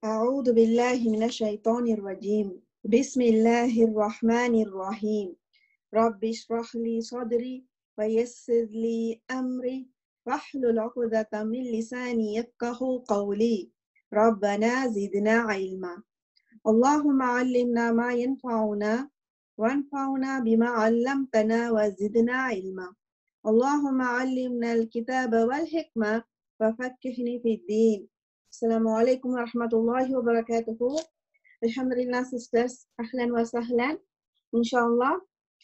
أعوذ بالله من الشيطان الرجيم بسم الله الرحمن الرحيم رب اشرح لي صدري ويسر لي أمري واحلل عقدة من لساني يفقه قولي ربنا زدنا علما اللهم علمنا ما ينفعنا وانفعنا بما علمتنا وزدنا علما اللهم علمنا الكتاب والحكمة وفكهني في الدين السلام عليكم ورحمة الله وبركاته الحمد لله sisters أهلا وسهلا إن شاء الله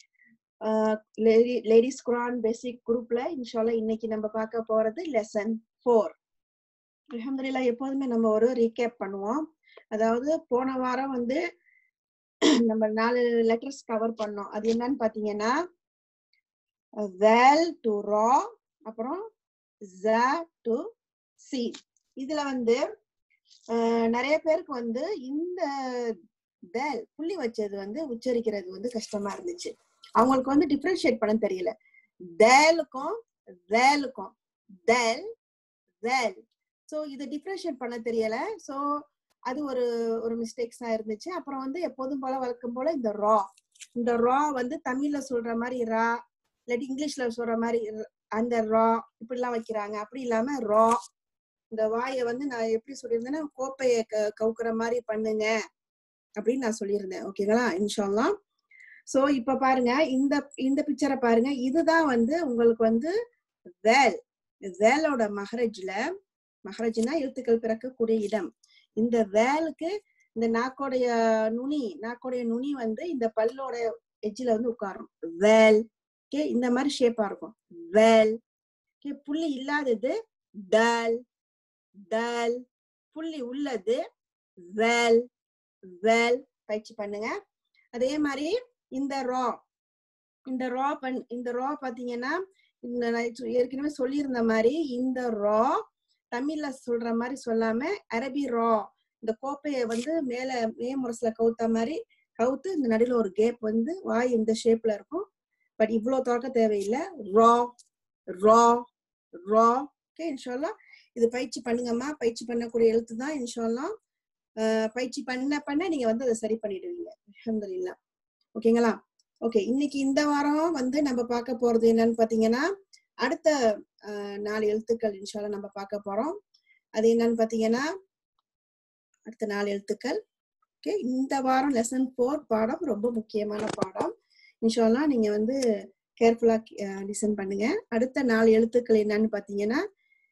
ladies குரான் பேசிக் குரூப்ல இன்ஷால்லா இன்னைக்கு நம்ம பார்க்க போறது லெசன் ஃபோர் அலமதுல்லா எப்போதுமே நம்ம ஒரு ரீகேப் பண்ணுவோம் அதாவது போன வாரம் வந்து நம்ம நாலு லெட்டர்ஸ் கவர் பண்ணோம் அது என்னன்னு பாத்தீங்கன்னா வேல் டு ரா அப்புறம் ஜ டு சி இதுல வந்து நிறைய பேருக்கு வந்து இந்த வேல் புள்ளி வச்சது வந்து உச்சரிக்கிறது வந்து கஷ்டமா இருந்துச்சு அவங்களுக்கு வந்து டிஃபரன்ஷியேட் பண்ண தெரியல தேலுக்கும் வேலுக்கும் தேல் வேல் ஸோ இதை டிஃபரன்ஷியேட் பண்ண தெரியல ஸோ அது ஒரு ஒரு மிஸ்டேக்ஸா இருந்துச்சு அப்புறம் வந்து எப்போதும் போல வழக்கம் போல இந்த ரா இந்த ரா வந்து தமிழ்ல சொல்ற மாதிரி ரா இல்லாட்டி இங்கிலீஷ்ல சொல்ற மாதிரி அந்த ரா இப்படிலாம் வைக்கிறாங்க அப்படி இல்லாம ரா இந்த வாயை வந்து நான் எப்படி சொல்லியிருந்தேன்னா கோப்பைய கவுக்குற மாதிரி பண்ணுங்க அப்படின்னு நான் சொல்லியிருந்தேன் ஓகேங்களா இன்ஷால்லாம் சோ இப்ப பாருங்க இந்த இந்த பிக்சரை பாருங்க இதுதான் வந்து உங்களுக்கு வந்து வேல் வேலோட மகரஜ்ல மகரஜ்னா எழுத்துக்கள் பிறக்கக்கூடிய இடம் இந்த வேலுக்கு இந்த நாக்கோடைய நுனி நாக்கோடைய நுனி வந்து இந்த பல்லோட எஜ்ஜில வந்து உட்காரும் வேல் ஓகே இந்த மாதிரி ஷேப்பா இருக்கும் வேல் ஓகே புள்ளி இல்லாதது டல் டல் புள்ளி உள்ளது வேல் வேல் பயிற்சி பண்ணுங்க அதே மாதிரி இந்த ரா இந்த ரா பண் இந்த ரா பாத்தீங்கன்னா இந்த ஏற்கனவே சொல்லியிருந்த மாதிரி இந்த ரா தமிழ்ல சொல்ற மாதிரி சொல்லாம அரபி ரா இந்த கோப்பைய வந்து மேல மே முரசுல கவுத்த மாதிரி கவுத்து இந்த நடுவில் ஒரு கேப் வந்து வாய் இந்த ஷேப்ல இருக்கும் பட் இவ்வளவு திறக்க தேவையில்லை ரா ரா ரா ஓகே இன்ஷால்லா இது பயிற்சி பண்ணுங்கம்மா பயிற்சி பண்ணக்கூடிய எழுத்து தான் இன்ஷால்லாம் பயிற்சி பண்ண பண்ண நீங்க வந்து அதை சரி பண்ணிடுவீங்க அஹமதுல்லா ஓகேங்களா ஓகே இன்னைக்கு இந்த வாரம் வந்து நம்ம பார்க்க போறது என்னன்னு பாத்தீங்கன்னா அடுத்த நாலு எழுத்துக்கள் இன்ஷால்லா நம்ம பார்க்க போறோம் அது என்னன்னு பாத்தீங்கன்னா அடுத்த நாலு எழுத்துக்கள் ஓகே இந்த வாரம் லெசன் ஃபோர் பாடம் ரொம்ப முக்கியமான பாடம் இன்ஷால்லா நீங்க வந்து கேர்ஃபுல்லா லிசன் பண்ணுங்க அடுத்த நாலு எழுத்துக்கள் என்னன்னு பாத்தீங்கன்னா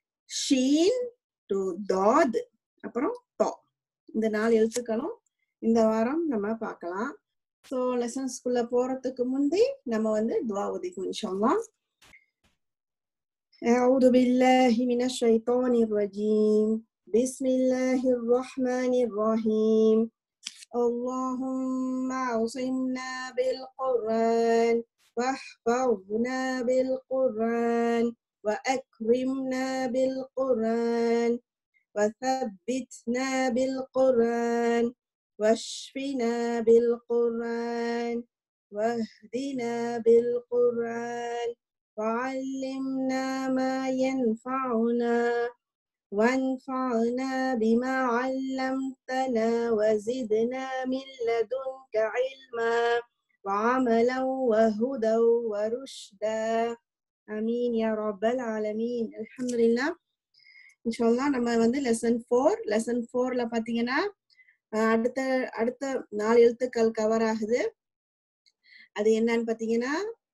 ஷீன் டு தாத் அப்புறம் தோ இந்த நாலு எழுத்துக்களும் இந்த வாரம் நம்ம பார்க்கலாம் ஸோ லெசன்ஸ்குள்ள போறதுக்கு முந்தி நம்ம வந்து துவா ஒதிக்கும் இன்ஷால்லா أعوذ بالله من الشيطان الرجيم بسم الله الرحمن الرحيم اللهم اعصمنا بالقرآن واحفظنا بالقرآن وأكرمنا بالقرآن وثبتنا بالقرآن واشفنا بالقرآن واهدنا بالقرآن وعلمنا ما ينفعنا وانفعنا بما علمتنا وزدنا من لدنك علما وعملا وهدى ورشدا امين يا رب العالمين الحمد لله இன்ஷால்லா நம்ம வந்து லெசன் ஃபோர் லெசன் ஃபோர்ல பாத்தீங்கன்னா அடுத்த அடுத்த நாலு எழுத்துக்கள் கவர் ஆகுது அது என்னன்னு பாத்தீங்கன்னா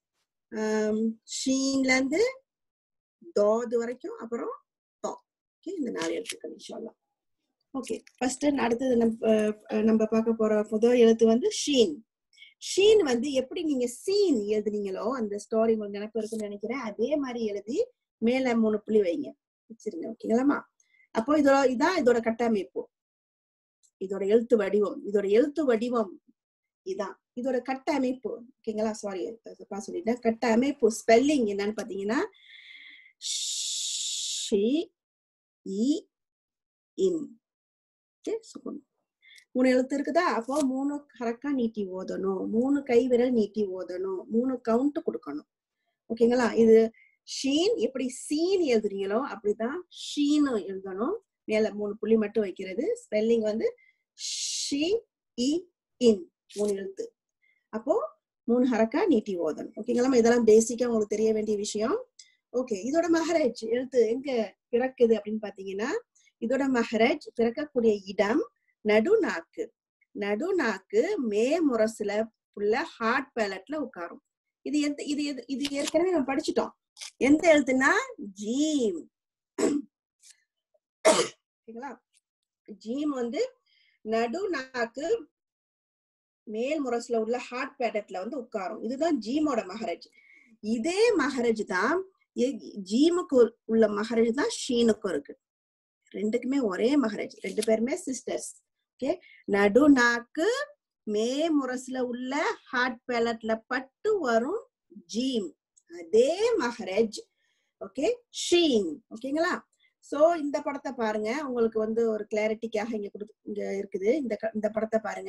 ஷீன்ல இருந்து தோது வரைக்கும் அப்புறம் தோ ஓகே இந்த நாலு எழுத்துக்கள் இன்ஷால்லா ஓகே ஃபர்ஸ்ட் அடுத்தது நம்ம நம்ம பார்க்க போற முதல் எழுத்து வந்து ஷீன் ஷீன் வந்து எப்படி நீங்க சீன் எழுதுனீங்களோ அந்த ஸ்டோரி உங்களுக்கு நினைப்பு இருக்குன்னு நினைக்கிறேன் அதே மாதிரி எழுதி மேல மூணு புள்ளி வைங்க வச்சிருங்க ஓகேங்களாமா அப்போ இதோட இதான் இதோட கட்டமைப்பு இதோட எழுத்து வடிவம் இதோட எழுத்து வடிவம் இதான் இதோட கட்ட அமைப்பு ஓகேங்களா சாரி தப்பா சொல்லிட்டேன் கட்ட அமைப்பு ஸ்பெல்லிங் என்னன்னு பாத்தீங்கன்னா இன் மூணு எழுத்து இருக்குதா அப்போ மூணு கரெக்டா நீட்டி ஓதணும் மூணு கை விரல் நீட்டி ஓதணும் மூணு கவுண்ட் கொடுக்கணும் ஓகேங்களா இது ஷீன் எப்படி சீன் எழுதுறீங்களோ அப்படிதான் ஷீன் எழுதணும் மேல மூணு புள்ளி மட்டும் வைக்கிறது ஸ்பெல்லிங் வந்து ஷி இ இன் மூணு எழுத்து அப்போ மூணு ஹரக்கா நீட்டி ஓதணும் ஓகேங்களா இதெல்லாம் பேசிக்கா உங்களுக்கு தெரிய வேண்டிய விஷயம் ஓகே இதோட மஹரஜ் எழுத்து எங்க பிறக்குது அப்படின்னு பாத்தீங்கன்னா இதோட மஹரஜ் பிறக்கக்கூடிய இடம் நடுநாக்கு நடுநாக்கு மே முரசுல உள்ள ஹார்ட் பேலட்ல உட்காரும் இது எந்த இது எது- இது ஏற்கனவே நம்ம படிச்சுட்டோம் எந்த எழுத்துனா ஜீம் ஓகேங்களா ஜீம் வந்து நடுநாக்கு மேல் முரசுல உள்ள ஹார்ட் பேடட்ல வந்து உட்காரும் இதுதான் ஜீமோட மகரஜ் இதே மகரஜ் தான் எ- ஜீமுக்கு உள்ள மகரஜ் தான் ஷீனுக்கும் இருக்கு ரெண்டுக்குமே ஒரே மகரஜ் ரெண்டு பேருமே சிஸ்டர்ஸ் ஓகே நடுநாக்கு மே முரசுல உள்ள ஹார்ட் பேலட்ல பட்டு வரும் ஜீம் அதே மஹரஜ் ஓகே ஷீன் ஓகேங்களா சோ இந்த படத்தை பாருங்க உங்களுக்கு வந்து ஒரு கிளாரிட்டிக்காக இங்க கொடு இங்க இருக்குது இந்த க- இந்த படத்தை பாருங்க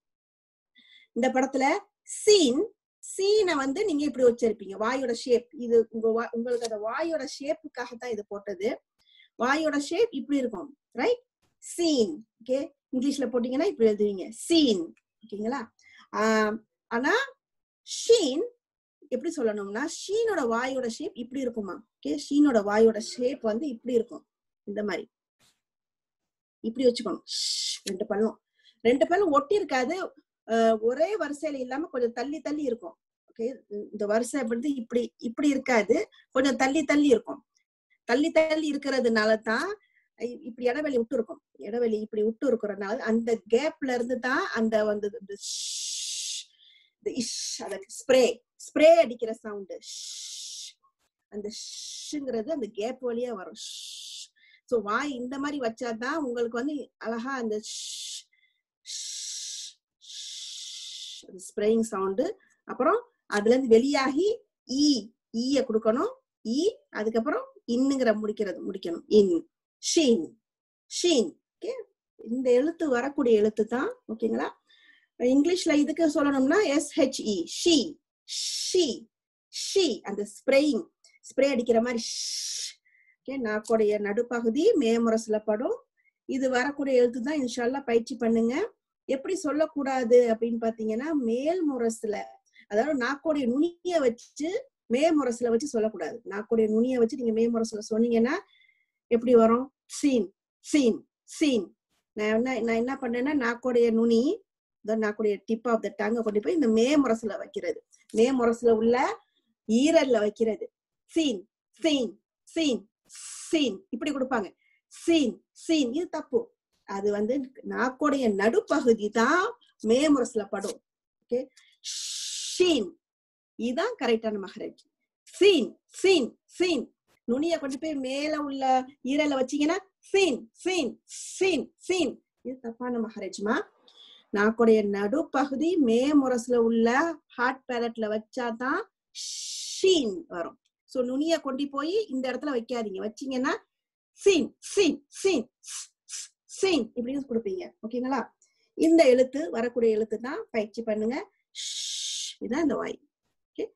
இந்த படத்துல சீன் சீனை வந்து நீங்க இப்படி வச்சிருப்பீங்க வாயோட ஷேப் இது உங்க வா- உங்களுக்கு அந்த வாயோட ஷேப்புக்காக தான் இது போட்டது வாயோட ஷேப் இப்படி இருக்கும் ரைட் சீன் ஓகே இங்கிலீஷ்ல போட்டீங்கன்னா இப்படி எழுதுவீங்க சீன் ஓகேங்களா ஆஹ் ஆனா ஷீன் எப்படி சொல்லணும்னா ஷீனோட வாயோட ஷேப் இப்படி இருக்குமா ஓகே ஷீனோட வாயோட ஷேப் வந்து இப்படி இருக்கும் இந்த மாதிரி இப்படி வச்சுக்கணும் ஷ், ரெண்டு பல்லும் ரெண்டு பல்லும் ஒட்டி இருக்காது ஆஹ் ஒரே வரிசையில இல்லாம கொஞ்சம் தள்ளி தள்ளி இருக்கும் ஓகே இந்த வரிசை வந்து இப்படி இப்படி இருக்காது கொஞ்சம் தள்ளி தள்ளி இருக்கும் தள்ளி தள்ளி இருக்கிறதுனால தான் இ- இப்படி இடைவெளி விட்டு இருக்கும் இடைவெளி இப்படி விட்டு இருக்கிறதுனால அந்த கேப்ல இருந்து தான் அந்த வந்து இந்த ஷ், இந்த இஷ் அந்த ஸ்ப்ரே ஸ்ப்ரே அடிக்கிற சவுண்டு அந்த ஷுங்கிறது அந்த கேப் வழியா வரும் ஸோ வாய் இந்த மாதிரி வச்சாதான் உங்களுக்கு வந்து அழகா அந்த ஷ், ஷ், ஷ், அந்த ஸ்ப்ரேயிங் சவுண்டு அப்புறம் அதுல இருந்து வெளியாகி ஈ ஈய கொடுக்கணும் ஈ அதுக்கப்புறம் இன்னுங்கிற முடிக்கிறது முடிக்கணும் இன் ஷீன் ஷீன் ஓகே இந்த எழுத்து வரக்கூடிய எழுத்து தான் ஓகேங்களா இங்கிலீஷ்ல இதுக்கு சொல்லணும்னா எஸ்ஹெச்இ ஷி ஷி ஷி அந்த ஸ்ப்ரேயிங் ஸ்ப்ரே அடிக்கிற மாதிரி ஓகே நாக்கோடைய நடுப்பகுதி மேமுரசுல படும் இது வரக்கூடிய எழுத்து தான் இன்ஷால்லா பயிற்சி பண்ணுங்க எப்படி சொல்லக்கூடாது அப்படின்னு பாத்தீங்கன்னா மேல் முரசுல அதாவது நாக்கோடைய நுனிய வச்சு மே முரசுல வச்சு சொல்லக்கூடாது நாக்குடைய நுனிய வச்சு நீங்க மே முரசுல சொன்னீங்கன்னா எப்படி வரும் சீன் சீன் சீன் நான் என்ன நான் என்ன பண்ணேன்னா நாக்கோடைய நுனி இந்த நாக்குடைய டிப் ஆஃப் த டங்க கொண்டு போய் இந்த மே முரசுல வைக்கிறது மே முரசுல உள்ள ஈரல்ல வைக்கிறது சீன் சீன் சீன் சீன் இப்படி கொடுப்பாங்க சீன் சீன் இது தப்பு அது வந்து நாக்கோடைய நடுப்பகுதி தான் மே முரசுல படும் ஓகே ஷீன் இதுதான் கரெக்டான மகரஜ் சீன் சீன் சீன் நுனிய கொண்டு போய் மேல உள்ள ஈரல வச்சீங்கன்னா சீன் சீன் சீன் சீன் இது தப்பான மகரஜ்மா நாக்குடைய நடுப்பகுதி மே முரசுல உள்ள ஹார்ட் பேலட்ல வச்சாதான் ஷீன் வரும் சோ நுனிய கொண்டு போய் இந்த இடத்துல வைக்காதீங்க வச்சீங்கன்னா சீன் சீன் சீன் சீன் இப்படி கொடுப்பீங்க ஓகேங்களா இந்த எழுத்து வரக்கூடிய எழுத்து தான் பயிற்சி பண்ணுங்க ஷ், இதான் இந்த வாய் ஓகே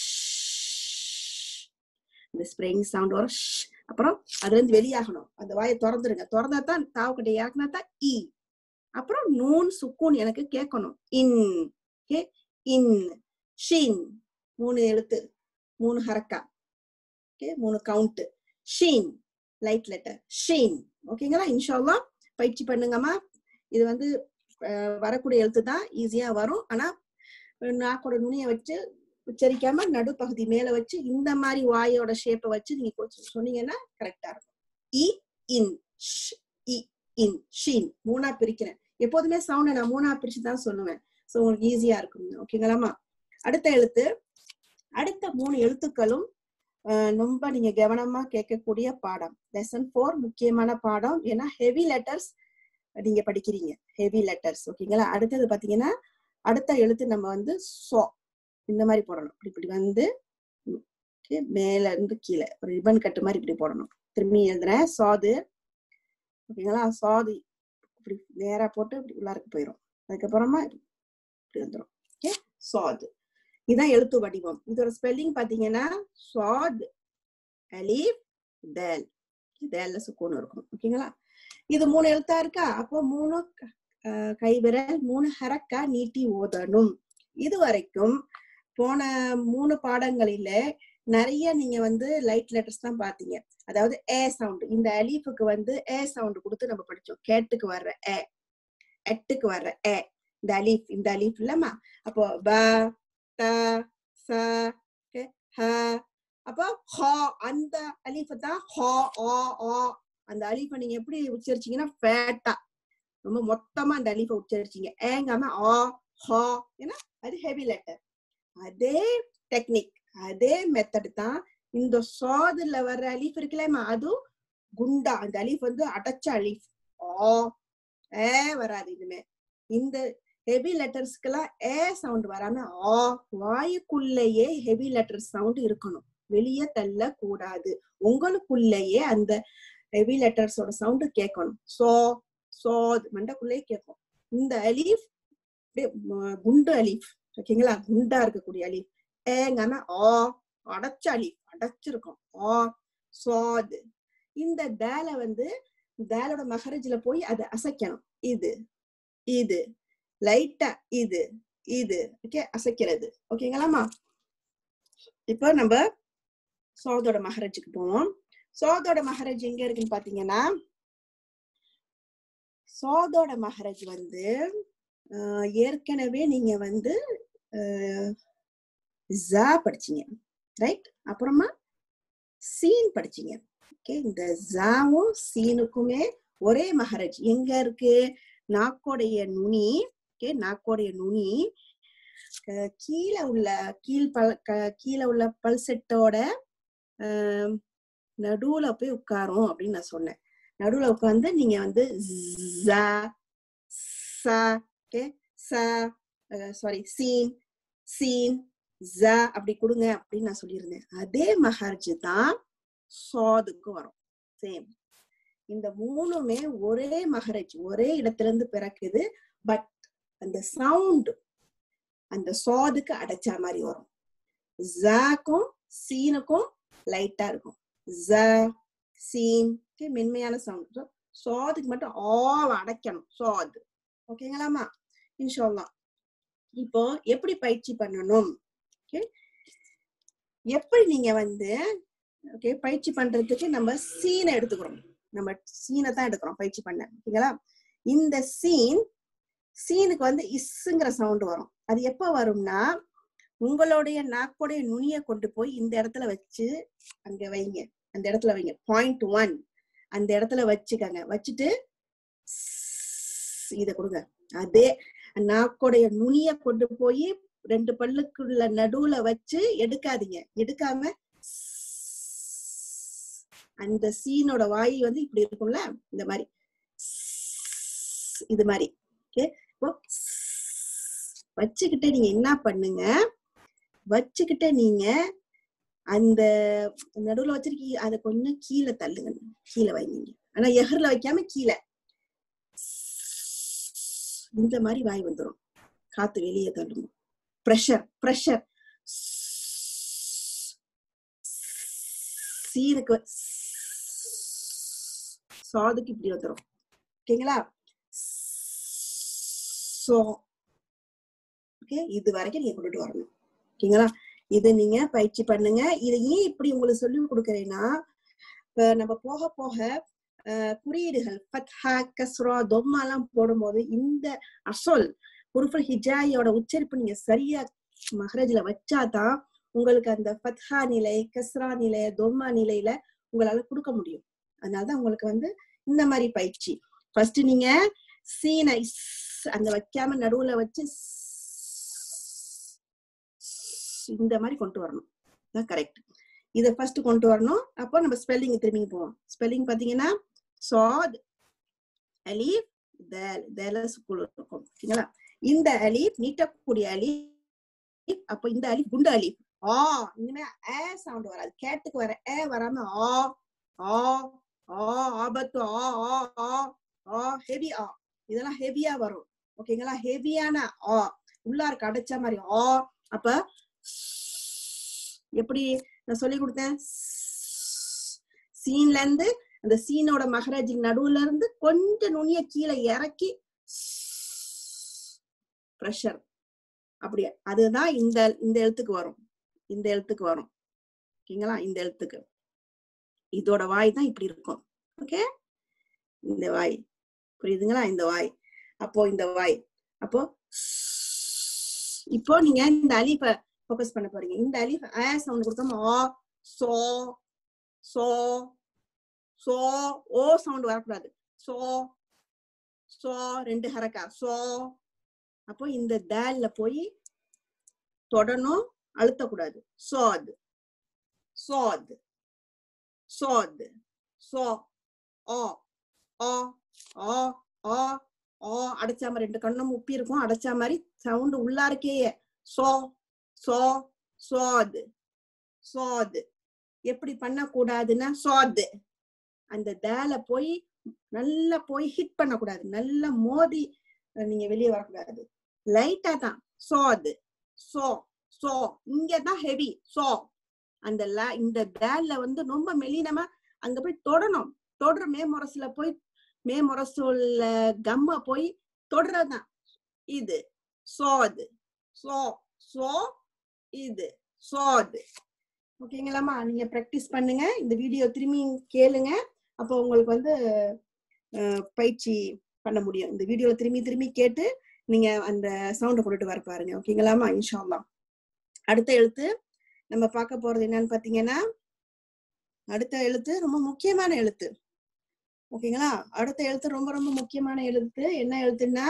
இந்த ஸ்ப்ரேயிங் சவுண்ட் வரும் ஷ். அப்புறம் அதுல இருந்து வெளியாகணும் அந்த வாயை திறந்துருங்க திறந்தா தான் தாவுக்கட்டை யாக்குனா தான் இ அப்புறம் நூன் சுக்கூன் எனக்கு கேட்கணும் இன் ஓகே இன் ஷின் மூணு எழுத்து மூணு ஹரக்கா ஓகே மூணு கவுண்ட் ஷீன் லைட் லெட்டர் ஷீன் ஓகேங்களா இன்ஷால்லா பயிற்சி பண்ணுங்கம்மா இது வந்து அஹ், வரக்கூடிய எழுத்து தான் ஈஸியா வரும் ஆனா நாக்கோட நுனியை வச்சு உச்சரிக்காம நடுப்பகுதி மேல வச்சு இந்த மாதிரி வாயோட ஷேப்பை வச்சு நீங்க கொஞ்சம் சொன்னீங்கன்னா கரெக்டா இருக்கும் இ இன் ஷ், இ இன் ஷீன் மூணா பிரிக்கிறேன் எப்போதுமே சவுண்டை நான் மூணா பிரிச்சு தான் சொல்லுவேன் சோ உங்களுக்கு ஈஸியா இருக்கும் ஓகேங்களாமா அடுத்த எழுத்து அடுத்த மூணு எழுத்துக்களும் அஹ், ரொம்ப நீங்க கவனமா கேட்கக்கூடிய பாடம் லெசன் ஃபோர் முக்கியமான பாடம் ஏன்னா ஹெவி லெட்டர்ஸ் நீங்க படிக்கிறீங்க ஹெவி லெட்டர்ஸ் ஓகேங்களா அடுத்தது பாத்தீங்கன்னா அடுத்த எழுத்து நம்ம வந்து சோ இந்த மாதிரி போடணும் இப்படி இப்படி வந்து ம், okay, மேல இருந்து கீழே ஒரு ரிப்பன் கட்டு மாதிரி இப்படி போடணும் திரும்பி எழுதுறேன் சாது ஓகேங்களா சாது இப்படி நேரா போட்டு இப்படி உள்ளாருக்கு போயிடும் அதுக்கப்புறமா இப்படி வந்துடும் ஓகே சாது இதுதான் எழுத்து வடிவம் இதோட ஸ்பெல்லிங் பாத்தீங்கன்னா சாத் அலீப் தேல் தேல்ல சுக்கூன் இருக்கும் ஓகேங்களா இது மூணு எழுத்தா இருக்கா அப்போ மூணு அஹ், கைவிரல் மூணு ஹரக்கா நீட்டி ஓதணும் இது வரைக்கும் போன மூணு பாடங்களில நிறைய நீங்க வந்து லைட் லெட்டர்ஸ் தான் பாத்தீங்க அதாவது ஏ சவுண்ட் இந்த அலீஃபுக்கு வந்து ஏ சவுண்ட் கொடுத்து நம்ம படிச்சோம் கேட்டுக்கு வர்ற ஏ எட்டுக்கு வர்ற ஏ இந்த அலீஃப் இந்த அலீஃப் இல்லம்மா அப்போ ப த ச okay, ஹ அப்போ ஹா அந்த அலீஃபை தான் ஹா ஆ ஆ அந்த அலீஃபை நீங்க எப்படி உச்சரிச்சீங்கன்னா ஃபேட்டா ரொம்ப மொத்தமா அந்த அலீஃபை உச்சரிச்சீங்க ஏங்காம ஆ ஹா ஏன்னா அது ஹெவி லெட்டர் அதே டெக்னிக் அதே மெத்தட் தான் இந்த சாதுல வர்ற அலீஃப் இருக்குல்லம்மா அதுவும் குண்டா அந்த அலீஃப் வந்து அடைச்ச அலீஃப் ஆ ஏ வராது இனிமே இந்த ஹெவி லெட்டர்ஸ்க்கெல்லாம் ஏ சவுண்ட் வராம ஆ வாயுக்குள்ளேயே ஹெவி லெட்டர் சவுண்ட் இருக்கணும் வெளியே தள்ள கூடாது உங்களுக்குள்ளேயே அந்த ஹெவி லெட்டர்ஸோட சவுண்ட் கேட்கணும் சோ சோத் மண்டக்குள்ளேயே கேட்கும் இந்த அலீஃப் அப்படியே ம- குண்டு அலீஃப் ஓகேங்களா குண்டா இருக்கக்கூடிய அலீஃப் ஏங்காம ஆ அடைச்ச அலீஃப் அடைச்சிருக்கும் ஆ சோது இந்த தேல வந்து தேலோட மகரஜ்ல போய் அதை அசைக்கணும் இது இது லைட்டா இது இது ஓகே அசைக்கிறது ஓகேங்களாமா இப்போ நம்ம சோதோட மகரஜுக்கு போவோம் சோதோட மகரஜ் எங்க இருக்குன்னு பாத்தீங்கன்னா சோதோட மகரஜ் வந்து ஆஹ், ஏற்கனவே நீங்க வந்து ஆஹ், ஜா படிச்சீங்க ரைட் அப்புறமா சீன் படிச்சீங்க ஓகே இந்த ஜாவும் சீனுக்குமே ஒரே மகரஜ் எங்க இருக்கு நாக்கோடைய நுனி ஓகே நாக்கோடைய நுனி க- கீழே உள்ள கீழ் பல் க- கீழே உள்ள பல்செட்டோட நடுவுல போய் உட்காரும் அப்படின்னு நான் சொன்னேன் நடுவுல உட்கார்ந்து நீங்க வந்து ஜ ச ஓகே ச சாரி சீன் சீன் ஜ அப்படி கொடுங்க அப்படின்னு நான் சொல்லியிருந்தேன் அதே மஹர்ஜ் தான் சோதுக்கு வரும் சேம் இந்த மூணுமே ஒரே மகரஜ் ஒரே இடத்துல இருந்து பிறக்குது பட் அந்த சவுண்ட் அந்த சோதுக்கு அடைச்ச மாதிரி வரும் ஜாக்கும் சீனுக்கும் லைட்டா இருக்கும் ஜ சீன் okay, மென்மையான சவுண்ட் சோதுக்கு மட்டும் ஆவ அடைக்கணும் சோது ஓகேங்களாமா இன்ஷால்லா இப்போ எப்படி பயிற்சி பண்ணணும் ஓகே எப்படி நீங்க வந்து ஓகே பயிற்சி பண்றதுக்கு நம்ம சீனை எடுத்துக்கிறோம் நம்ம சீனை தான் எடுக்கிறோம் பயிற்சி பண்ண ஓகேங்களா இந்த சீன் சீனுக்கு வந்து இஸ்ஸுங்கிற சவுண்ட் வரும் அது எப்ப வரும்னா உங்களுடைய நாக்கோடைய நுனியை கொண்டு போய் இந்த இடத்துல வச்சு அங்க வைங்க அந்த இடத்துல வைங்க பாயிண்ட் ஒன் அந்த இடத்துல வச்சுக்கங்க வச்சுட்டு இத கொடுங்க அதே நாக்கோடைய நுனிய கொண்டு போய் ரெண்டு பல்லுக்குள்ள நடுவுல வச்சு எடுக்காதீங்க எடுக்காம அந்த சீனோட வாய் வந்து இப்படி இருக்கும்ல இந்த மாதிரி இது மாதிரி ஓகே இப்போ வச்சுக்கிட்டு நீங்க என்ன பண்ணுங்க வச்சுக்கிட்டு நீங்க அந்த நடுவுல வச்சிருக்கீங்க அதை கொஞ்சம் கீழே தள்ளுங்க கீழே வைங்க ஆனா எஹர்ல வைக்காம கீழே இந்த மாதிரி வாய் வந்துடும் காத்து வெளியே தள்ளுங்க ப்ரெஷர் ப்ரெஷர் சீனுக்கு சாதுக்கு இப்படி வந்துடும் ஓகேங்களா சோ ஓகே இது வரைக்கும் நீங்க கொண்டுட்டு வரணும் ஓகேங்களா இதை நீங்க பயிற்சி பண்ணுங்க இதை ஏன் இப்படி உங்களுக்கு சொல்லி கொடுக்குறேன்னா இப்ப நம்ம போக போக அஹ், குறியீடுகள் ஃபத்ஹா கஸ்ரா தொம்மாலாம் போடும்போது இந்த அசொல் குருஃபுல் ஹிஜாயோட உச்சரிப்பு நீங்க சரியா மஹரஜ்ல வச்சாதான் உங்களுக்கு அந்த ஃபத்ஹா நிலை கஸ்ரா நிலை தொம்மா நிலையில உங்களால கொடுக்க முடியும் அதனாலதான் உங்களுக்கு வந்து இந்த மாதிரி பயிற்சி ஃபர்ஸ்ட் நீங்க சீனை ஸ் அந்த வைக்காம நடுவுல வச்சு ஸ் இந்த மாதிரி கொண்டு வரணும் தான் கரெக்ட் இதை ஃபர்ஸ்ட் கொண்டு வரணும் அப்போ நம்ம ஸ்பெல்லிங் திரும்பி போவோம் ஸ்பெல்லிங் பாத்தீங்கன்னா சாத் அலீஃப் தேல் தேல சுக்குள் இருக்கும் ஓகேங்களா இந்த அலீஃப் நீட்டக்கூடிய அலீஃப் அப்போ இந்த அலீஃப் குண்டு அலீஃப் ஆ இனிமே ஏ சவுண்ட் வராது கேட்டுக்கு வர ஏ வராம ஆ ஆ ஆ ஆபத்து ஆ ஆ ஆ ஆ ஹெவி ஆ இதெல்லாம் ஹெவியா வரும் ஓகேங்களா ஹெவியான ஆ உள்ளாருக்கு அடைச்ச மாதிரி ஆ அப்ப எப்படி நான் சொல்லி கொடுத்தேன் சீன்ல இருந்து அந்த சீனோட மகராஜ் நடுவுல இருந்து கொஞ்சம் நுனிய கீழே இறக்கி ப்ரெஷர் அப்படியே அதுதான் இந்த இந்த எழுத்துக்கு வரும் இந்த எழுத்துக்கு வரும் ஓகேங்களா இந்த எழுத்துக்கு இதோட வாய் தான் இப்படி இருக்கும் ஓகே இந்த வாய் புரியுதுங்களா இந்த வாய் அப்போ இந்த வாய் அப்போ இப்போ நீங்க இந்த அலிஃப ஃபோக்கஸ் பண்ண போறீங்க இந்த அலிஃப் ஆ சவுண்ட் கொடுத்தோம் ஆ சோ சோ சோ ஓ சவுண்ட் வரக்கூடாது சோ சோ ரெண்டு ஹரக்கா சோ அப்போ இந்த டேல்ல போய் தொடணும் அழுத்தக்கூடாது சோத் சோத் சோத் சோ ஓ ஓ ஓ ஓ ஓ அடைச்சா மாதிரி ரெண்டு கண்ணும் உப்பி இருக்கும் அடைச்சா மாதிரி சவுண்ட் உள்ளாருக்கே சோ சோ சோது சோது எப்படி பண்ணக்கூடாதுன்னா சோது அந்த தேல போய் நல்லா போய் ஹிட் பண்ணக்கூடாது நல்லா மோதி அஹ், நீங்க வெளியே வரக்கூடாது லைட்டா தான் சோது சோ சோ இங்கதான் ஹெவி சோ அந்த ல- இந்த தேல்ல வந்து ரொம்ப மெலினமா அங்க போய் தொடணும் தொடர் மேமுரசுல போய் மேமுரசுல கம்ம போய் தொடறதுதான் இது சோது சோ சோ இது சோது ஓகேங்களாம்மா நீங்க ப்ராக்டிஸ் பண்ணுங்க இந்த வீடியோ திரும்பி கேளுங்க அப்போ உங்களுக்கு வந்து அஹ், பயிற்சி பண்ண முடியும் இந்த வீடியோல திரும்பி திரும்பி கேட்டு நீங்க அந்த சவுண்டை கொண்டுட்டு வர பாருங்க ஓகேங்களாம்மா இன்ஷா அல்லாஹ் அடுத்த எழுத்து நம்ம பார்க்க போறது என்னன்னு பாத்தீங்கன்னா அடுத்த எழுத்து ரொம்ப முக்கியமான எழுத்து ஓகேங்களா அடுத்த எழுத்து ரொம்ப ரொம்ப முக்கியமான எழுத்து என்ன எழுத்துன்னா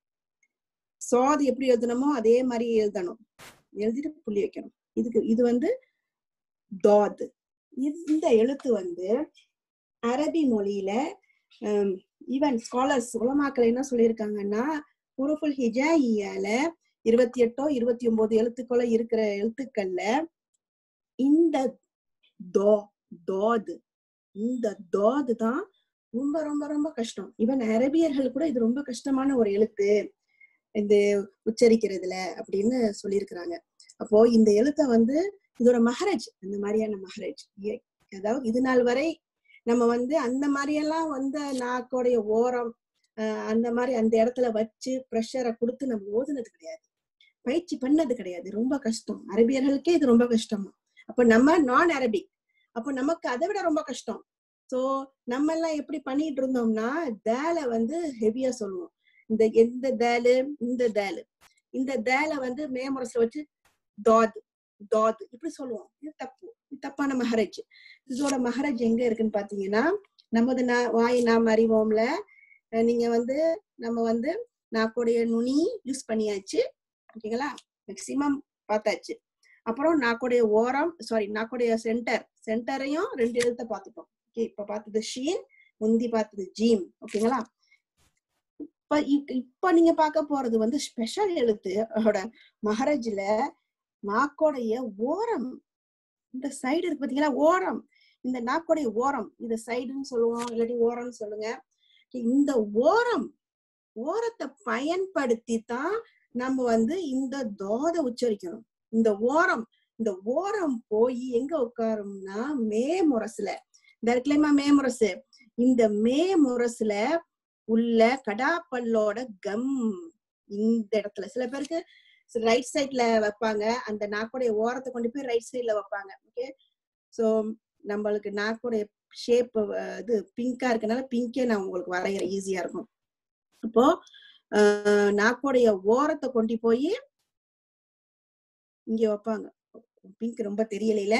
சோது எப்படி எழுதணுமோ அதே மாதிரி எழுதணும் எழுதிட்டு புள்ளி வைக்கணும் இதுக்கு இது வந்து தாத் இந்த எழுத்து வந்து அரபி மொழியில ஈவன் ஸ்காலர்ஸ் உலமாக்கள் என்ன சொல்லியிருக்காங்கன்னா உருஃபுல் ஹிஜாயியால இருபத்தி எட்டோ இருபத்தி ஒன்பது எழுத்துக்களோ இருக்கிற எழுத்துக்கள்ல இந்த தோ தோது இந்த தோது தான் ரொம்ப ரொம்ப ரொம்ப கஷ்டம் ஈவன் அரபியர்கள் கூட இது ரொம்ப கஷ்டமான ஒரு எழுத்து இந்த உச்சரிக்கிறதுல அப்படின்னு சொல்லியிருக்கிறாங்க அப்போ இந்த எழுத்தை வந்து இதோட மஹரஜ் அந்த மாதிரியான மஹரஜ் ஏ- அதாவது இது நாள் வரை நம்ம வந்து அந்த மாதிரியெல்லாம் வந்து நாக்கோடைய ஓரம் ஆஹ் அந்த மாதிரி அந்த இடத்துல வச்சு ப்ரெஷரை கொடுத்து நம்ம ஓதுனது கிடையாது பயிற்சி பண்ணது கிடையாது ரொம்ப கஷ்டம் அரபியர்களுக்கே இது ரொம்ப கஷ்டமா அப்ப நம்ம நான் அரபிக் அப்ப நமக்கு அதை விட ரொம்ப கஷ்டம் சோ நம்ம எல்லாம் எப்படி பண்ணிட்டு இருந்தோம்னா தேல வந்து ஹெவியா சொல்லுவோம் இந்த எந்த தேலு இந்த தேலு இந்த தேல வந்து மேமுரசுல வச்சு தாத் தாத் இப்படி சொல்லுவோம் இது தப்பு இது தப்பான மஹரஜ் இதோட மஹரஜ் எங்க இருக்குன்னு பாத்தீங்கன்னா நமது நா- வாய் நாம் அறிவோம்ல அஹ் நீங்க வந்து நம்ம வந்து நாக்குடைய நுனி யூஸ் பண்ணியாச்சு ஓகேங்களா மேக்சிமம் பார்த்தாச்சு அப்புறம் நாக்குடைய ஓரம் சாரி நாக்குடைய சென்டர் சென்டரையும் ரெண்டு எழுத்த பார்த்துட்டோம் ஓகே இப்ப பார்த்தது ஷீன் முந்தி பார்த்தது ஜீம் ஓகேங்களா இப்ப இ- இப்ப நீங்க பார்க்க போறது வந்து ஸ்பெஷல் எழுத்து அதோட மஹரஜ்ல நாக்கோடைய ஓரம் இந்த சைடு இருக்கு பாத்தீங்களா ஓரம் இந்த நாக்கோடைய ஓரம் இத சைடுன்னு சொல்லுவோம் இல்லாட்டி ஓரம்னு சொல்லுங்க இந்த ஓரம் ஓரத்தை பயன்படுத்தி தான் நம்ம வந்து இந்த தோத உச்சரிக்கணும் இந்த ஓரம் இந்த ஓரம் போய் எங்க உட்காரும்னா மே முரசுல இந்த இருக்குல்லமா மே முரசு இந்த மே முரசுல உள்ள கடாப்பல்லோட கம் இந்த இடத்துல சில பேருக்கு ரைட் சைட்ல வைப்பாங்க அந்த நாக்குடைய ஓரத்தை கொண்டு போய் ரைட் சைட்ல வைப்பாங்க ஓகே சோ நம்மளுக்கு நாக்குடைய ஷேப் இது பிங்கா இருக்கனால பிங்கே நான் உங்களுக்கு வரைகிறேன் ஈஸியா இருக்கும் அப்போ ஆஹ் நாக்குடைய ஓரத்தை கொண்டு போய் இங்க வைப்பாங்க பிங்க் ரொம்ப தெரியலையில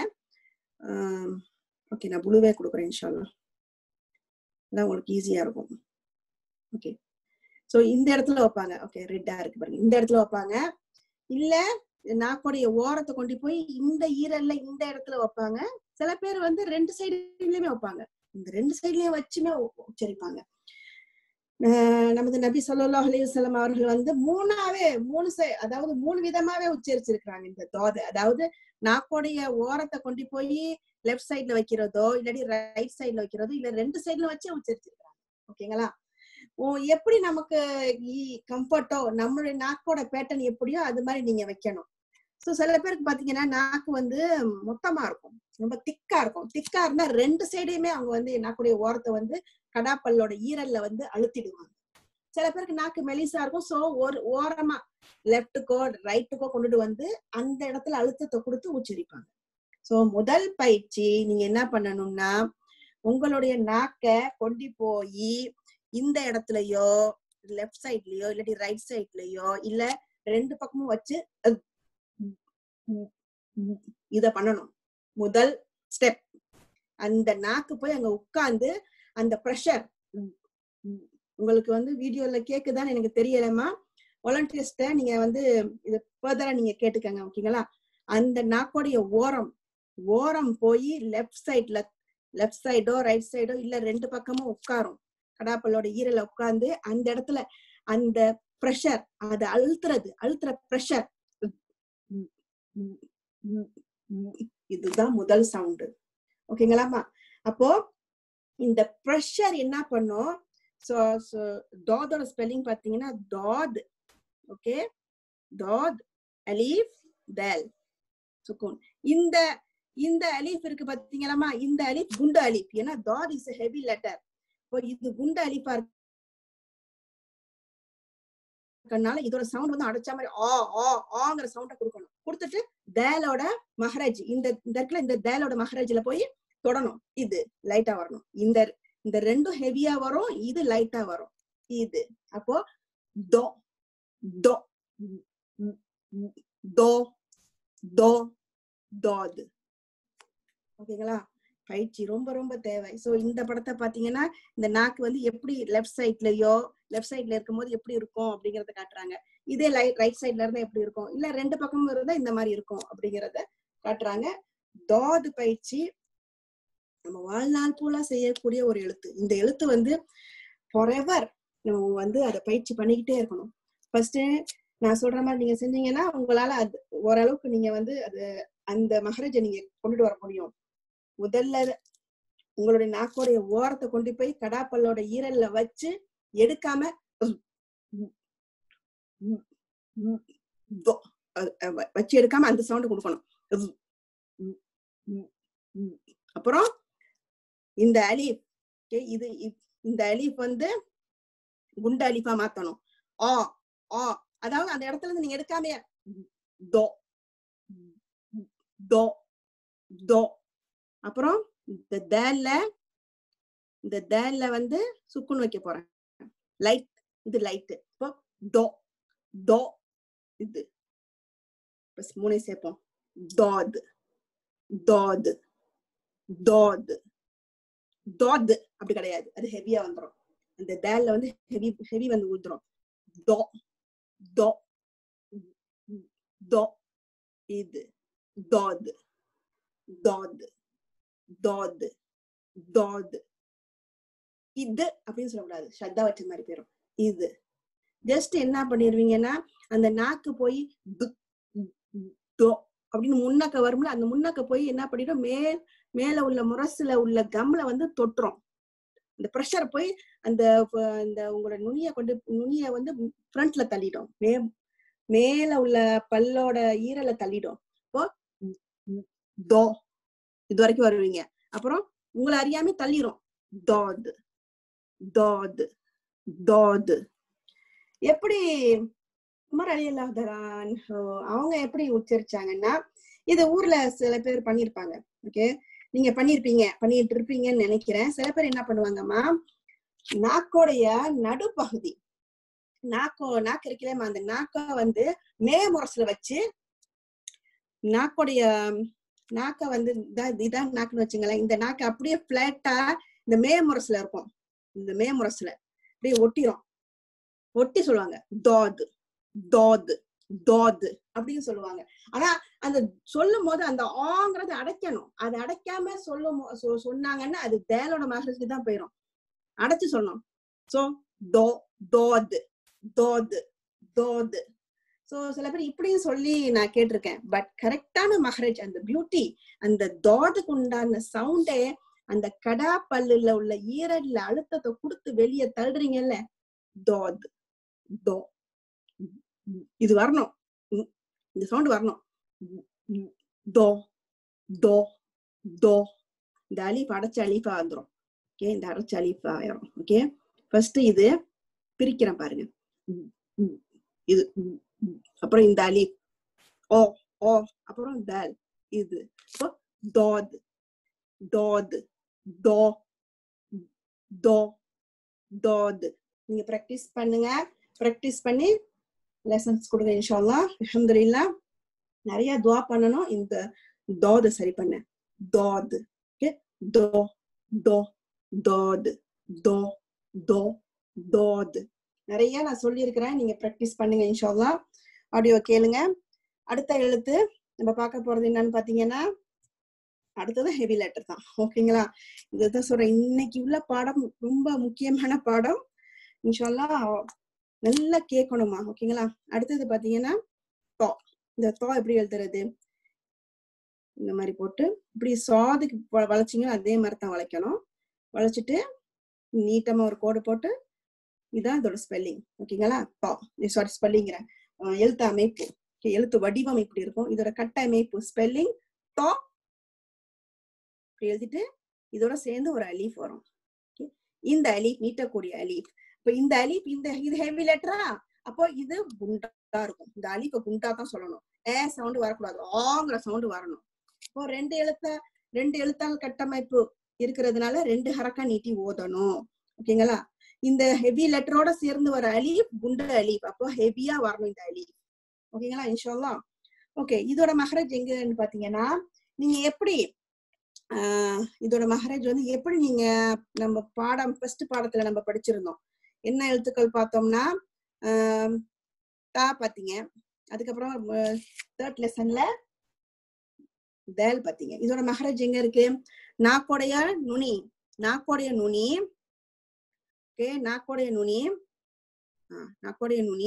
ஓகே நான் ப்ளூவே கொடுக்குறேன் இன்ஷால்லா அதான் உங்களுக்கு ஈஸியா இருக்கும் ஓகே சோ இந்த இடத்துல வைப்பாங்க ஓகே ரெட்டா இருக்கு பாருங்க இந்த இடத்துல வைப்பாங்க இல்ல நாக்குடைய ஓரத்தை கொண்டு போய் இந்த ஈரல்ல இந்த இடத்துல வைப்பாங்க சில பேர் வந்து ரெண்டு சைடுலயுமே வைப்பாங்க இந்த ரெண்டு சைடுலயும் வச்சுமே உ- உச்சரிப்பாங்க ஆஹ் நமது நபி ஸல்லல்லாஹு அலைஹி வஸல்லம் அவர்கள் வந்து மூணாவே மூணு சை அதாவது மூணு விதமாவே உச்சரிச்சிருக்கிறாங்க இந்த தோதை அதாவது நாக்கோடைய ஓரத்தை கொண்டு போய் லெஃப்ட் சைடுல வைக்கிறதோ இல்லாட்டி ரைட் சைடுல வைக்கிறதோ இல்ல ரெண்டு சைடுல வச்சே உச்சரிச்சிருக்காங்க ஓகேங்களா ஓ எப்படி நமக்கு கம்ஃபர்ட்டோ நம்மளுடைய நாக்கோட பேட்டர்ன் எப்படியோ அது மாதிரி நீங்க வைக்கணும் சோ சில பேருக்கு பாத்தீங்கன்னா நாக்கு வந்து மொத்தமா இருக்கும் ரொம்ப திக்கா இருக்கும் திக்கா இருந்தா ரெண்டு சைடையுமே அவங்க வந்து நாக்குடைய ஓரத்தை வந்து கடாப்பல்லோட ஈரல்ல வந்து அழுத்திடுவாங்க சில பேருக்கு நாக்கு மெலிசா இருக்கும் சோ ஒரு ஓரமா லெஃப்ட்டுக்கோ ரைட்டுக்கோ கொண்டுட்டு வந்து அந்த இடத்துல அழுத்தத்தை கொடுத்து உச்சரிப்பாங்க சோ முதல் பயிற்சி நீங்க என்ன பண்ணணும்னா உங்களுடைய நாக்க கொண்டு போய் இந்த இடத்துலயோ லெஃப்ட் சைட்லயோ இல்லாட்டி ரைட் சைட்லயோ இல்ல ரெண்டு பக்கமும் வச்சு அஹ் உம் உம் உம் இத பண்ணணும் முதல் ஸ்டெப் அந்த நாக்கு போய் அங்க உட்கார்ந்து அந்த ப்ரெஷர் உங்களுக்கு வந்து வீடியோல கேக்குதான்னு எனக்கு தெரியலமா வாலண்டியர்ஸ்ட நீங்க வந்து இது ஃபர்தரா நீங்க கேட்டுக்கங்க ஓகேங்களா அந்த நாக்கோடைய ஓரம் ஓரம் போய் லெஃப்ட் சைட்ல லெஃப்ட் சைடோ ரைட் சைடோ இல்ல ரெண்டு பக்கமும் உட்காரும் கடாப்பல்லோட ஈரல உட்கார்ந்து அந்த இடத்துல அந்த ப்ரெஷர் அதை அழுத்துறது அழுத்துற ப்ரெஷர் இதுதான் முதல் சவுண்டு ஓகேங்களாமா அப்போ இந்த ப்ரெஷர் என்ன பண்ணும் ஸோ டாதோட ஸ்பெல்லிங் பார்த்தீங்கன்னா டாத் ஓகே டாத் அலீஃப் தேல் சுக்கூன் இந்த இந்த அலீஃப் இருக்கு பாத்தீங்களாமா இந்த அலீஃப் குண்டு அலீஃப் ஏன்னா தாட் இஸ் ஹெவி லெட்டர் இப்போ இது குண்டு அலீஃபா இருக்கனால இதோட சவுண்ட் வந்து அடைச்ச மாதிரி ஆ ஆ ஆங்கிற சவுண்ட கொடுக்கணும் கொடுத்துட்டு தேலோட மஹரஜ் இந்த இந்த இடத்துல இந்த தேலோட மஹரஜ்ல போய் தொடணும் இது லைட்டா வரணும் இந்த இந்த ரெண்டும் ஹெவியா வரும் இது லைட்டா வரும் இது அப்போ தோ தோ தோ தோ தோது ஓகேங்களா பயிற்சி ரொம்ப ரொம்ப தேவை சோ இந்த படத்தை பாத்தீங்கன்னா இந்த நாக்கு வந்து எப்படி லெஃப்ட் சைட்லயோ லெஃப்ட் சைட்ல இருக்கும்போது எப்படி இருக்கும் அப்படிங்கறத காட்டுறாங்க இதே லைட் ரைட் சைட்ல இருந்தா எப்படி இருக்கும் இல்ல ரெண்டு பக்கமும் இருந்தா இந்த மாதிரி இருக்கும் அப்படிங்கறத காட்டுறாங்க தாது பயிற்சி நம்ம வாழ்நாள் பூலா செய்யக்கூடிய ஒரு எழுத்து இந்த எழுத்து வந்து ஃபாரெவர் நம்ம வந்து அதை பயிற்சி பண்ணிக்கிட்டே இருக்கணும் ஃபர்ஸ்ட் நான் சொல்ற மாதிரி நீங்க செஞ்சீங்கன்னா உங்களால அது ஓரளவுக்கு நீங்க வந்து அது அந்த மகரஜை நீங்க கொண்டுட்டு வர முடியும் முதல்ல உங்களுடைய நாக்கோடைய ஓரத்தை கொண்டு போய் கடாப்பல்லோட ஈரல்ல வச்சு எடுக்காம வச்சு எடுக்காம அந்த சவுண்ட் கொடுக்கணும் அப்புறம் இந்த அலீஃப் இது இந்த அலீஃப் வந்து குண்டு அலீஃபா மாத்தணும் ஆ ஆ அதாவது அந்த இடத்துல இருந்து நீங்க எடுக்காம தோ தோ தோ அப்புறம் இந்த தேல்ல இந்த தேல்ல வந்து சுக்குன் வைக்க போறேன் லைட் இது லைட் இப்போ தோ தோ இது மூணே சேர்ப்போம் தோது தோது தோது தோது அப்படி கிடையாது அது ஹெவியா வந்துடும் அந்த தேல்ல வந்து ஹெவி ஹெவி வந்து ஊத்துறோம் தோ தோ தோ இது தோது தோது தோது தோது இது அப்படின்னு சொல்லக்கூடாது ஸ்ரத்தா வச்ச மாதிரி போயிடும் இது ஜஸ்ட் என்ன பண்ணிருவீங்கன்னா அந்த நாக்கு போய் அப்படின்னு முன்னக்க வரும்ல அந்த முன்னக்க போய் என்ன பண்ணிடும் மேல் மேல உள்ள முரசுல உள்ள கம்ல வந்து தொட்டுரும் அந்த ப்ரெஷர் போய் அந்த இந்த உங்களோட நுனிய கொண்டு நுனிய வந்து ஃப்ரண்ட்ல தள்ளிடும் மே மேல உள்ள பல்லோட ஈரல தள்ளிடும் இப்போ தோ இது வரைக்கும் வருவீங்க அப்புறம் உங்களை அறியாம தள்ளிரும் தோது தோது தோது எப்படி குமார் அலி அல்லாஹரான் அவங்க எப்படி உச்சரிச்சாங்கன்னா இது ஊர்ல சில பேர் பண்ணிருப்பாங்க ஓகே நீங்க பண்ணிருப்பீங்க பண்ணிட்டு இருப்பீங்கன்னு நினைக்கிறேன் சில பேர் என்ன பண்ணுவாங்கம்மா நாக்கோடைய நடுப்பகுதி நாக்கோ நாக்கு இருக்கலேமா அந்த நாக்க வந்து மே முரசுல வச்சு நாக்கோடைய நாக்க வந்து இதான் நாக்குன்னு வச்சுங்களேன் இந்த நாக்கு அப்படியே பிளாட்டா இந்த மே முரசுல இருக்கும் இந்த மே முரசுல அப்படியே ஒட்டிரும் ஒட்டி சொல்லுவாங்க தோது தோது தோது அப்படின்னு சொல்லுவாங்க ஆனா அந்த சொல்லும் போது அந்த ஆங்கிறத அடைக்கணும் அதை அடைக்காம சொல்லும் சொன்னாங்கன்னா அது தேலோட மகரத்துக்கு தான் போயிடும் அடைச்சு சொல்லணும் சோ தோ தோது தோது தோது சோ சில பேர் இப்படியும் சொல்லி நான் கேட்டிருக்கேன் பட் கரெக்டான மஹரஜ் அந்த பியூட்டி அந்த தோதுக்கு உண்டான சவுண்டே அந்த கடா பல்லுல உள்ள ஈரல்ல அழுத்தத்தை கொடுத்து வெளியே தள்ளுறீங்கல்ல தோது தோ இது வரணும் இந்த சவுண்ட் வரணும் தோ தோ தோ இந்த அலீஃப் அடைச்ச அலீஃபா வந்துரும் ஓகே இந்த அடைச்ச அலீஃப் ஆயிரும் ஓகே ஃபர்ஸ்ட் இது பிரிக்கிறேன் பாருங்க ம், ம், இது ம், ம். அப்புறம் இந்த அலீஃப் ஓ ஓ அப்புறம் தல் இது இப்போ தோத் தோத் தோ தோ தோத் நீங்க ப்ராக்டிஸ் பண்ணுங்க ப்ராக்டிஸ் பண்ணி லெசன்ஸ் கொடுங்க இன்ஷால்லா அல்ஹம்துலில்லாஹ் நிறைய துவா பண்ணணும் இந்த தோத சரி பண்ண தோத் ஓகே தோ தோ தோத் தோ தோ தோத் நிறைய நான் சொல்லியிருக்கிறேன் நீங்க ப்ராக்டிஸ் பண்ணுங்க இன்ஷால்லா ஆடியோ கேளுங்க அடுத்த எழுத்து நம்ம பார்க்க போறது என்னன்னு பாத்தீங்கன்னா அடுத்தது ஹெவி லெட்டர் தான் ஓகேங்களா இதுதான் சொல்றேன் இன்னைக்கு உள்ள பாடம் ரொம்ப முக்கியமான பாடம் இன்ஷால்லா நல்லா கேட்கணுமா ஓகேங்களா அடுத்தது பாத்தீங்கன்னா தோ இந்த தோ எப்படி எழுதுறது இந்த மாதிரி போட்டு இப்படி சாதுக்கு வ- வளைச்சீங்கன்னா அதே மாதிரி தான் வளைக்கணும் வளைச்சிட்டு நீட்டமா ஒரு கோடு போட்டு இதான் இதோட ஸ்பெல்லிங் ஓகேங்களா தோ சாரி ஸ்பெல்லிங்கிறேன் எழுத்து அமைப்பு Okay, எழுத்து வடிவம் இப்படி இருக்கும் இதோட கட்ட அமைப்பு ஸ்பெல்லிங் தோ இப்படி எழுதிட்டு இதோட சேர்ந்து ஒரு அலீஃப் வரும் Okay, இந்த அலீஃப் நீட்டக்கூடிய அலீஃப் இப்ப இந்த அலீஃப் இந்த இது ஹெவி லெட்டரா அப்போ இது குண்டா இருக்கும் இந்த அலீஃப குண்டா தான் சொல்லணும் ஏ சவுண்ட் வரக்கூடாது ஆங்கிற சவுண்ட் வரணும் இப்போ ரெண்டு எழுத்த ரெண்டு எழுத்தால் கட்டமைப்பு இருக்கிறதுனால ரெண்டு ஹரக்கா நீட்டி ஓதணும் ஓகேங்களா இந்த ஹெவி லெட்டரோட சேர்ந்து வர அலீஃப் குண்டு அலீஃப் அப்போ ஹெவியா வரணும் இந்த அலீஃப் ஓகேங்களா இன்ஷால்லா ஓகே இதோட மஹரஜ் எங்கன்னு பாத்தீங்கன்னா நீங்க எப்படி ஆஹ் இதோட மஹரஜ் வந்து எப்படி நீங்க நம்ம பாடம் ஃபர்ஸ்ட் பாடத்துல நம்ம படிச்சிருந்தோம் என்ன எழுத்துக்கள் பார்த்தோம்னா ஆஹ் தா பாத்தீங்க அதுக்கப்புறம் தேர்ட் லெசன்ல தேல் பாத்தீங்க இதோட மஹரஜ் எங்க இருக்கு நாக்கோடைய நுனி நாக்கோடைய நுனி ஓகே நாக்கோடைய நுனி ஆஹ் நாக்கோடைய நுனி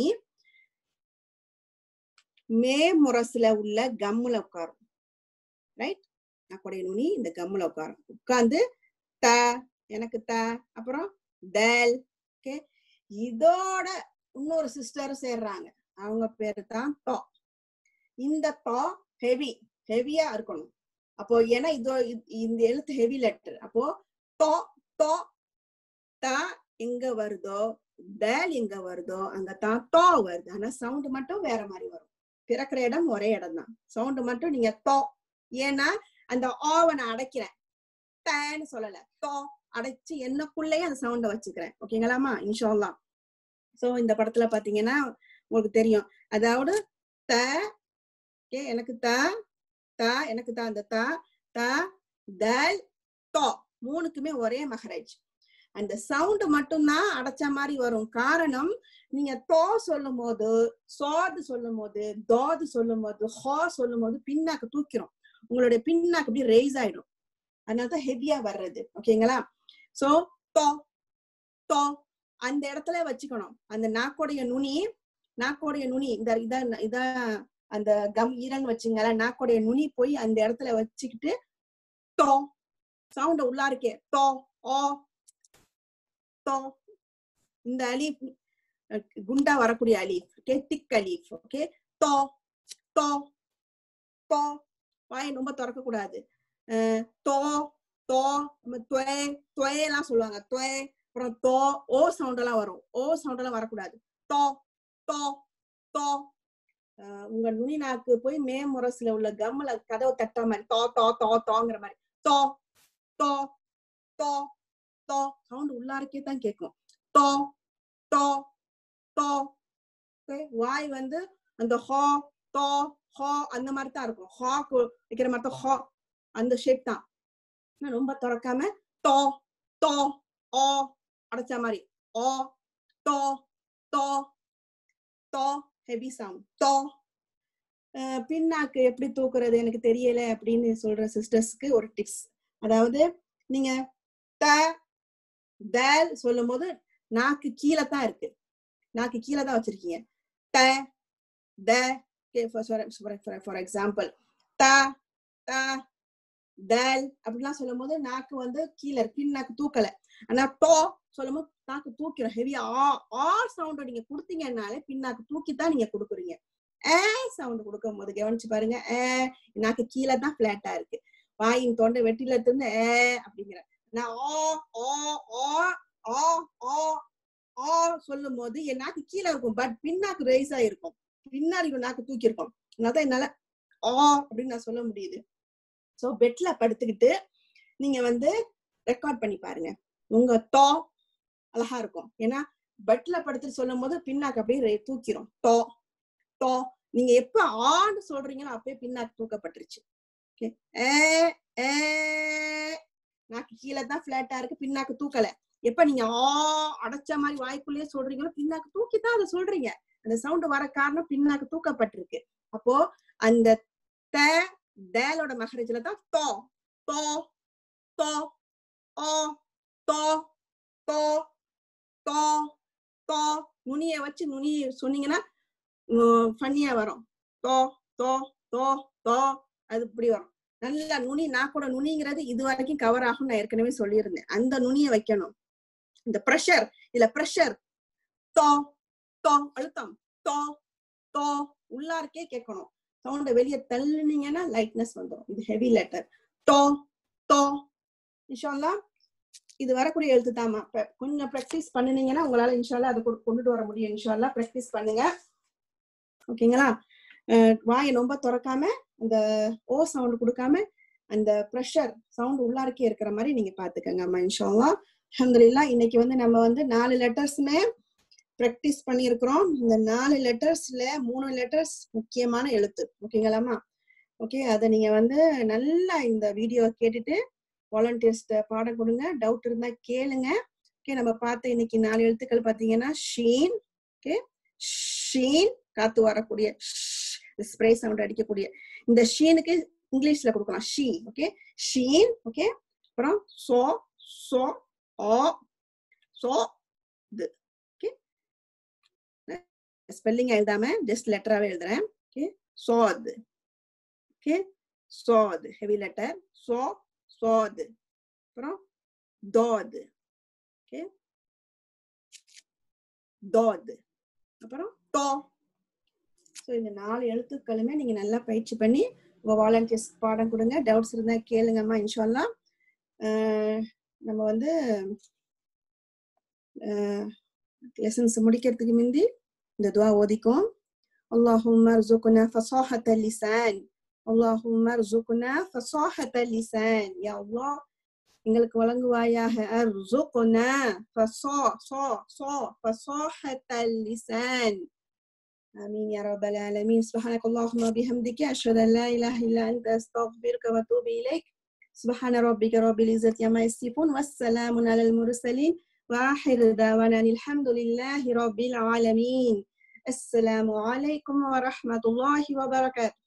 மே முரசுல உள்ள கம்முல உட்காரும் ரைட் நாக்கோடைய நுனி இந்த கம்முல உட்காரும் உட்கார்ந்து த எனக்கு த அப்புறம் தேல் ஓகே இதோட இன்னொரு சிஸ்டரும் சேர்றாங்க அவங்க பேரு தான் தோ இந்த தோ ஹெவி ஹெவியா இருக்கணும் அப்போ ஏன்னா இதோ இ- இந்த எழுத்து ஹெவி லெட்டர் அப்போ தோ தோ த எங்க வருதோ தேல் எங்க வருதோ அங்க தான் தோ வருது ஆனா சவுண்ட் மட்டும் வேற மாதிரி வரும் பிறக்கிற இடம் ஒரே இடம் தான் சவுண்ட் மட்டும் நீங்க தோ ஏன்னா அந்த ஆவை நான் அடைக்கிறேன் தேன்னு சொல்லல தோ அடைச்சு என்னக்குள்ளேயே அந்த சவுண்ட வச்சுக்கிறேன் ஓகேங்களாமா இன்ஷால்லா சோ இந்த படத்துல பாத்தீங்கன்னா உங்களுக்கு தெரியும் அதாவது த ஓகே எனக்கு த த எனக்கு தான் அந்த த த தல் தோ மூணுக்குமே ஒரே மகரேஜ் அந்த சவுண்ட் மட்டும்தான் அடைச்ச மாதிரி வரும் காரணம் நீங்க தோ சொல்லும் போது சோது சொல்லும் போது தோது சொல்லும் போது ஹோ சொல்லும் போது பின்னாக்கு தூக்கிறோம் உங்களுடைய பின்னாக்கு அப்படியே ரேஸ் ஆயிடும் அதனாலதான் ஹெவியா வர்றது ஓகேங்களா சோ தோ தோ அந்த இடத்துல வச்சுக்கணும் அந்த நாக்கோடைய நுனி நாக்கோடைய நுனி இந்த இதான் இதான் அந்த கம் ஈரன் வச்சுங்களேன் நாக்கோடைய நுனி போய் அந்த இடத்துல வச்சுக்கிட்டு தோ சவுண்ட உள்ளா இருக்கே தோ ஓ தோ இந்த அலீஃப் அஹ், குண்டா வரக்கூடிய அலீஃப் ஓகே திக் அலீஃப் ஓகே தோ தோ தோ வாயை ரொம்ப திறக்க கூடாது அஹ், தோ தோ நம்ம துவே துவேலாம் சொல்லுவாங்க துவே அப்புறம் தோ ஓ சவுண்ட் எல்லாம் வரும் ஓ சவுண்ட் எல்லாம் வரக்கூடாது தோ தோ தோ அஹ், உங்க நுனி நாக்கு போய் மே முரசுல உள்ள கம்முல கதவை தட்டா மாதிரி தோ தோ தோ தோங்கிற மாதிரி தோ தோ தோ தோ சவுண்ட் உள்ளாருக்கே தான் கேட்கும் தோ தோ தோ Okay, வாய் வந்து அந்த ஹா தோ ஹா அந்த மாதிரி தான் இருக்கும் ஹாக்கு வைக்கிற மாதிரி தான் ஹா அந்த ஷேப் தான் ஆனா ரொம்ப திறக்காம தோ தோ ஓ அடைச்ச மாதிரி ஓ தோ தோ தோ ஹெவி சவுண்ட் தோ அஹ் பின்னாக்கு எப்படி தூக்குறது எனக்கு தெரியல அப்படின்னு சொல்ற சிஸ்டர்ஸ்க்கு ஒரு டிப்ஸ் அதாவது நீங்க த தேல் சொல்லும் போது நாக்கு கீழே தான் இருக்கு நாக்கு கீழே தான் வச்சிருக்கீங்க த த ஃபார் எக்ஸாம்பிள் த த தேல் அப்படிலாம் சொல்லும் போது நாக்கு வந்து கீழே இருக்கு பின்னாக்கு தூக்கல ஆனா டோ சொல்லும் போது நாக்கு தூக்கிறோம் ஹெவியா ஆ ஆ சவுண்ட் நீங்க கொடுத்தீங்கன்னாலே பின்னாக்கு தூக்கி தான் நீங்க கொடுக்குறீங்க ஏ சவுண்ட் கொடுக்கும் போது கவனிச்சு பாருங்க ஏ நாக்கு கீழே தான் பிளாட்டா இருக்கு வாயின் தொண்டை வெட்டில இருந்து ஏ அப்படிங்கிற நான் ஓ ஓ ஓ ஓ ஓ ஓ சொல்லும் போது என் நாக்கு கீழே இருக்கும் பட் பின்னாக்கு ரைஸ் ஆயிருக்கும் பின்னாடி ஒரு நாக்கு தூக்கி இருக்கும் அதனால என்னால ஆ அப்படின்னு நான் சொல்ல முடியுது சோ பெட்ல படுத்துக்கிட்டு நீங்க வந்து ரெக்கார்ட் பண்ணி பாருங்க உங்க டோ அழகா இருக்கும் ஏன்னா பெட்ல படுத்துட்டு சொல்லும் போது பின்னாக்கு அப்படியே re- தூக்கிரும் டோ டோ நீங்க எப்ப ஆன்னு சொல்றீங்களோ அப்பயே பின்னாக்கு தூக்கப்பட்டுருச்சு ஓகே ஏ ஏ நாக்கு கீழே தான் பிளாட்டா இருக்கு பின்னாக்கு தூக்கல எப்ப நீங்க ஆ அடைச்ச மாதிரி வாய்க்குள்ளேயே சொல்றீங்களோ பின்னாக்கு தூக்கி தான் அதை சொல்றீங்க அந்த சவுண்ட் வர காரணம் பின்னாக்கு தூக்கப்பட்டிருக்கு அப்போ அந்த த டேலோட மகரஜ்ல தான் தோ தோ தோ ஓ தோ தோ தோ தோ நுனிய வச்சு நுனி சொன்னீங்கன்னா ஃபன்னியா வரும் தோ தோ தோ தோ அது இப்படி வரும் நல்லா நுனி நாக்கோட நுனிங்கிறது இது வரைக்கும் கவர் ஆகும் நான் ஏற்கனவே சொல்லியிருந்தேன் அந்த நுனியை வைக்கணும் இந்த ப்ரெஷர் இதுல ப்ரெஷர் தோ தோ அழுத்தம் தோ தோ உள்ளாருக்கே கேட்கணும் சவுண்ட வெளியே தள்ளுனீங்கன்னா லைட்னஸ் வந்துடும் இது ஹெவி லெட்டர் டோ டோ இன்ஷால்லா இது வரக்கூடிய எழுத்து தாமா ப- கொஞ்சம் ப்ராக்டிஸ் பண்ணுனீங்கன்னா உங்களால இன்ஷால்லா அதை கொண்டு- கொண்டுட்டு வர முடியும் இன்ஷால்லா ப்ராக்டிஸ் பண்ணுங்க ஓகேங்களா அஹ் வாயை ரொம்ப திறக்காம அந்த ஓ சவுண்ட் கொடுக்காம அந்த ப்ரெஷர் சவுண்ட் உள்ளாருக்கே இருக்கிற மாதிரி நீங்க பாத்துக்கங்க அம்மா இன்ஷால்லா அல்ஹம்துலில்லாஹ் இன்னைக்கு வந்து நம்ம வந்து நாலு லெட்டர்ஸுமே ப்ராக்டிஸ் பண்ணியிருக்கிறோம் இந்த நாலு லெட்டர்ஸ்ல மூணு லெட்டர்ஸ் முக்கியமான எழுத்து ஓகேங்களாம்மா ஓகே அதை நீங்க வந்து நல்லா இந்த வீடியோ கேட்டுட்டு வாலண்டியர்ஸ்ட பாடம் கொடுங்க டவுட் இருந்தா கேளுங்க ஓகே நம்ம பார்த்த இன்னைக்கு நாலு எழுத்துக்கள் பாத்தீங்கன்னா ஷீன் ஓகே ஷீன் காத்து வரக்கூடிய ஸ்ப்ரே சவுண்ட் அடிக்கக்கூடிய இந்த ஷீனுக்கு இங்கிலீஷ்ல கொடுக்கலாம் ஷீ ஓகே ஷீன் ஓகே அப்புறம் சோ சோ ஓ சோ இது ஓகே ஸ்பெல்லிங் எழுதாம ஜஸ்ட் லெட்டராவே எழுதுறேன் ஓகே சோது ஓகே சோது ஹெவி லெட்டர் சோ சோது அப்புறம் தோது ஓகே தோது அப்புறம் டோ ஸோ இந்த நாலு எழுத்துக்களுமே நீங்க நல்லா பயிற்சி பண்ணி உங்க வாலண்டியர்ஸ் பாடம் கொடுங்க டவுட்ஸ் இருந்தா கேளுங்கம்மா இன்ஷால்லா அஹ் நம்ம வந்து லெசன்ஸ் முடிக்கிறதுக்கு முந்தி இந்த துவா ஓதிக்கும் اللهم ارزقنا فصاحة اللسان اللهم ارزقنا فصاحة اللسان يا الله எங்களுக்கு வழங்குவாயாக அர்சுகுனா ஃபஸா ஸா ஸா فصاحة اللسان آمين يا رب العالمين سبحانك اللهم وبحمدك أشهد أن لا إله إلا أنت أستغفرك وأتوب إليك سبحان ربك رب العزة عما يصفون والسلام على المرسلين وآخر دعوانا أن الحمد لله رب العالمين السلام عليكم ورحمة الله وبركاته